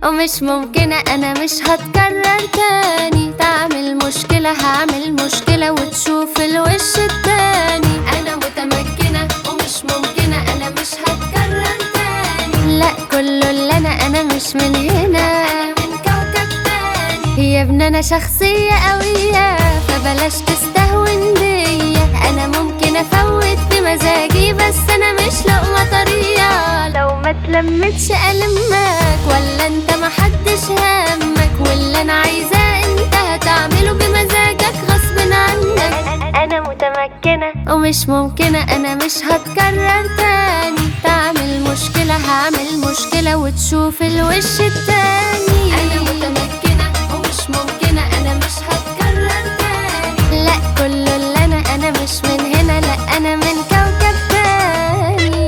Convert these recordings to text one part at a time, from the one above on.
ومش ممكنة أنا مش هتكرر تاني تعمل مشكلة هعمل مشكلة وتشوف الوش التاني أنا متمكنة ومش ممكنة أنا مش هتكرر تاني لا كله اللي أنا أنا مش من هنا أنا من كوكب تاني يا ابني أنا شخصية قوية فبلاش تستهون بيا أنا ممكن أفوت بمزاجي بس أنا مش لقمة طرية لو ما تلمتش ألمك ولا أنت محدش همك واللي أنا عايزاه أنت هتعمله بمزاجك غصب عنك أنا متمكنة ومش ممكنة أنا مش هتكرر تاني تعمل مشكلة هعمل مشكلة وتشوف الوش التاني أنا متمكنة ومش ممكنة أنا مش هتكرر تاني لا كله اللي أنا أنا مش من هنا لا أنا من كوكب تاني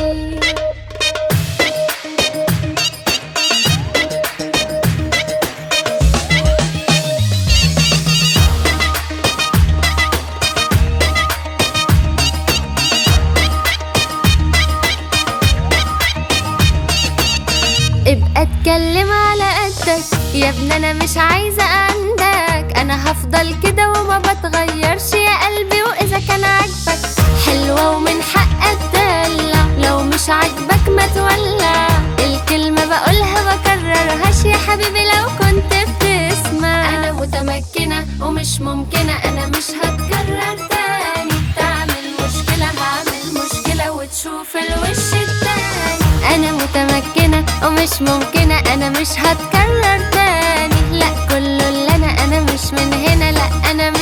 ابقى اتكلم على قدك يا ابني انا مش عايزه عندك انا هفضل كده وما بتغيرش يا قلبي واذا كان عاجبك حلوه ومن حقك تدلع لو مش عاجبك ما تولع الكلمه بقولها بكررهاش يا حبيبي لو كنت بتسمع انا متمكنه ومش ممكنه انا مش هتكرر تاني تعمل مشكله هعمل مشكله وتشوف الوش التاني انا متمكنه ومش ممكنه انا مش هتكرر تاني لا كله اللي انا انا مش من هنا لا انا